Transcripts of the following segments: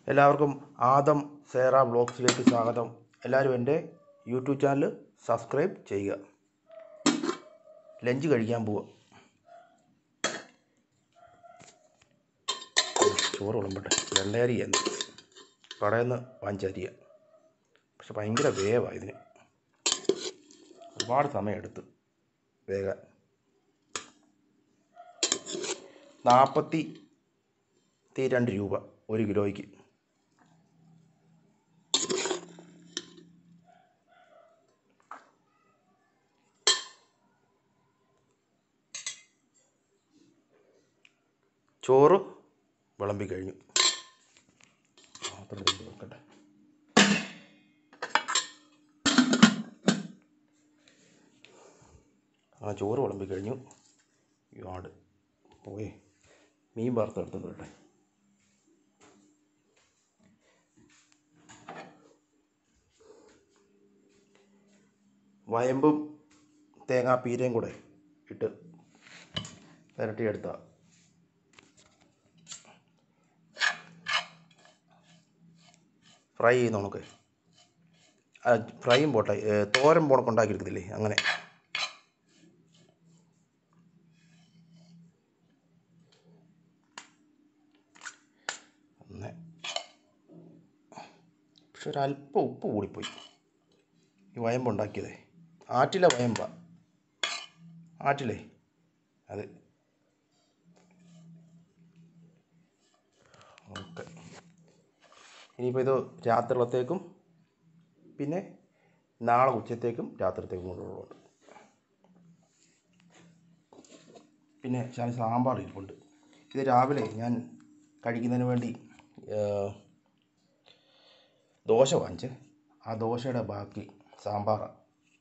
എല്ലാവർക്കും ആദം സേറ ബ്ലോഗ്സിലേക്ക് സ്വാഗതം എല്ലാവരും എൻ്റെ യൂട്യൂബ് ചാനൽ സബ്സ്ക്രൈബ് ചെയ്യുക ലഞ്ച് കഴിക്കാൻ പോവുക ചോറ് വിളമ്പട്ടെ വെള്ളയരി എന്ന് കടയിൽ നിന്ന് വാങ്ങിച്ചരിയ പക്ഷെ ഭയങ്കര വേവാണ് ഇതിന് ഒരുപാട് സമയം എടുത്ത് വേഗം നാൽപ്പത്തി രണ്ട് രൂപ ഒരു കിലോയ്ക്ക് ചോറ് വിളമ്പി കഴിഞ്ഞു പാത്രം എടുത്ത് വെക്കട്ടെ ആ ചോറ് വിളമ്പി കഴിഞ്ഞു യാട് പോയി മീൻ വറുത്തെടുത്ത് കേട്ടെ വയമ്പും തേങ്ങാപ്പീരയും കൂടെ ഇട്ട് പുരട്ടിയെടുത്ത ഫ്രൈ ചെയ്യുന്ന ഉണക്ക് ഫ്രൈയും പോട്ടെ ഏ, തോരൻ പോണക്ക് ഉണ്ടാക്കിയെടുക്കത്തില്ലേ അങ്ങനെ ഒന്ന് പക്ഷെ ഒരല്പം ഉപ്പ് കൂടിപ്പോയി ഈ വയമ്പ് ഉണ്ടാക്കിയതേ ആറ്റിലെ വയമ്പ ആറ്റിലെ അത് ഓക്കെ ഇനിയിപ്പോൾ ഇത് രാത്രിളത്തേക്കും പിന്നെ നാളെ ഉച്ചത്തേക്കും രാത്രിത്തേക്കും കൊണ്ടുള്ളതുണ്ട് പിന്നെ ശാല സാമ്പാർ ഇരിപ്പുണ്ട് ഇത് രാവിലെ ഞാൻ കഴിക്കുന്നതിന് വേണ്ടി ആ, ദോശ വാങ്ങിച്ച് ആ ദോശയുടെ ബാക്കി സാമ്പാറാണ്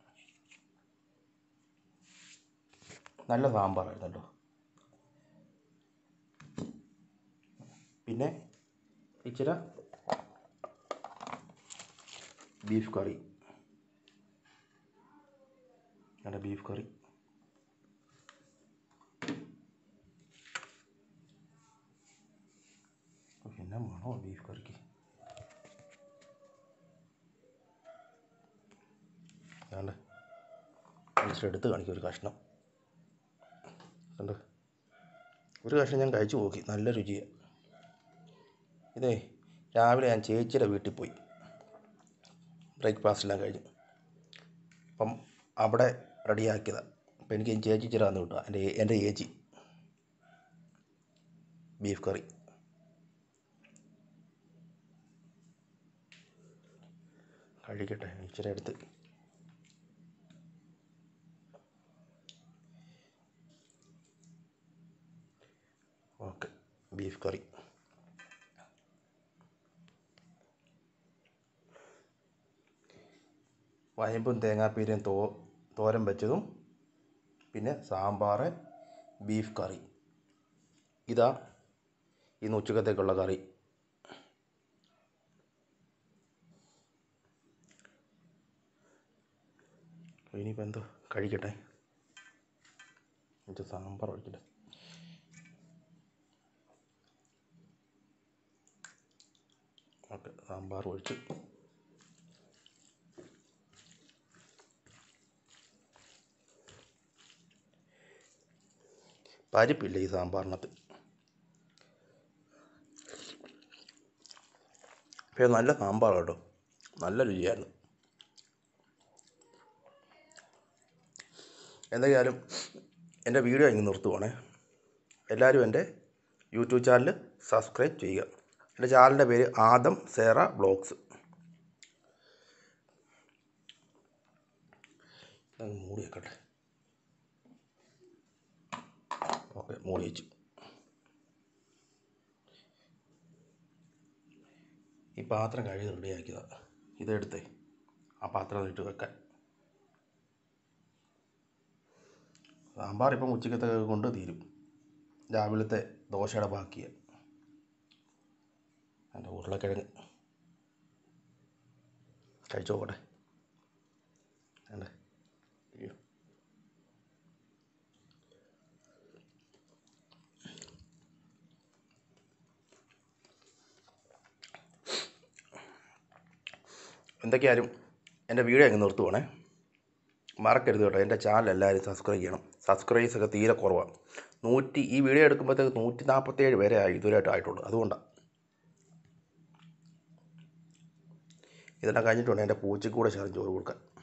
നല്ല സാമ്പാറായിരുന്നു കേട്ടോ പിന്നെ ഇച്ചിരി ബീഫ് കറി നല്ല ബീഫ് കറി ഓ, എന്നാ മണോ ബീഫ് കറിക്ക് വേണ്ട ഇച്ചിരി എടുത്ത് കാണിക്കും ഒരു കഷ്ണം കണ്ടോ ഒരു കഷ്ണം ഞാൻ കഴിച്ചു നോക്കി നല്ല രുചിയാണ് ഇതേ രാവിലെ ഞാൻ ചേച്ചിയുടെ വീട്ടിൽ പോയി ബ്രേക്ക്ഫാസ്റ്റ് എല്ലാം കഴിഞ്ഞു അപ്പം അവിടെ റെഡിയാക്കിയതാണ് അപ്പം എനിക്ക് ചേച്ചി ഇച്ചിരി തന്നു കിട്ടുക എൻ്റെ എൻ്റെ ചേച്ചി ബീഫ് കറി കഴിക്കട്ടെ ഇച്ചിരി എടുത്ത് ഓക്കെ ബീഫ് കറി വയമ്പും തേങ്ങാപ്പീരയും തോ തോരൻ വെച്ചതും പിന്നെ സാമ്പാർ ബീഫ് കറി ഇതാ ഇന്ന് ഉച്ചക്കത്തേക്കുള്ള കറി ഇനിയിപ്പോൾ എന്തോ കഴിക്കട്ടെ എന്നിട്ട് സാമ്പാർ ഒഴിക്കട്ടെ ഓക്കെ സാമ്പാർ ഒഴിച്ച് പരിപ്പില്ല ഈ സാമ്പാറിനകത്ത് പക്ഷേ നല്ല സാമ്പാർ കേട്ടോ നല്ല രുചിയായിരുന്നു എന്തായാലും എൻ്റെ വീഡിയോ ഇങ്ങ് നിർത്തുവാണേ എല്ലാവരും എൻ്റെ യൂട്യൂബ് ചാനൽ സബ്സ്ക്രൈബ് ചെയ്യുക എൻ്റെ ചാനലിൻ്റെ പേര് ആദം സേറ ബ്ലോഗ്സ് അങ്ങ് മൂടി വെക്കട്ടെ ഓക്കെ മൂടി വെച്ചു ഈ പാത്രം കഴുകി റെഡിയാക്കിയതാണ് ഇതെടുത്തേ ആ പാത്രം ഇട്ട് വെക്കാൻ സാമ്പാർ ഇപ്പം ഉച്ചക്കത്തെ കൊണ്ട് തീരും രാവിലത്തെ ദോശയുടെ ബാക്കിയ എൻ്റെ ഉരുളക്കിഴങ്ങ് കഴിച്ചു നോക്കട്ടെ വേണ്ടേ അയ്യോ എന്തൊക്കെയായാലും എൻ്റെ വീഡിയോ അങ്ങ് നിർത്തുവാണേ മറക്കരുത് കേട്ടോ എൻ്റെ ചാനൽ എല്ലാവരും സബ്സ്ക്രൈബ് ചെയ്യണം സബ്സ്ക്രൈബ്സ് ഒക്കെ തീരെ കുറവാണ് നൂറ്റി ഈ വീഡിയോ എടുക്കുമ്പോഴത്തേക്ക് നൂറ്റി നാൽപ്പത്തേഴ് വരെ ആയി ഇതുവരെയായിട്ട് ആയിട്ടുള്ളൂ അതുകൊണ്ടാണ് ഇതെല്ലാം കഴിഞ്ഞിട്ടുണ്ട് എൻ്റെ പൂച്ചയ്ക്ക് കൂടെ ശരം ചോറ് കൊടുക്കാൻ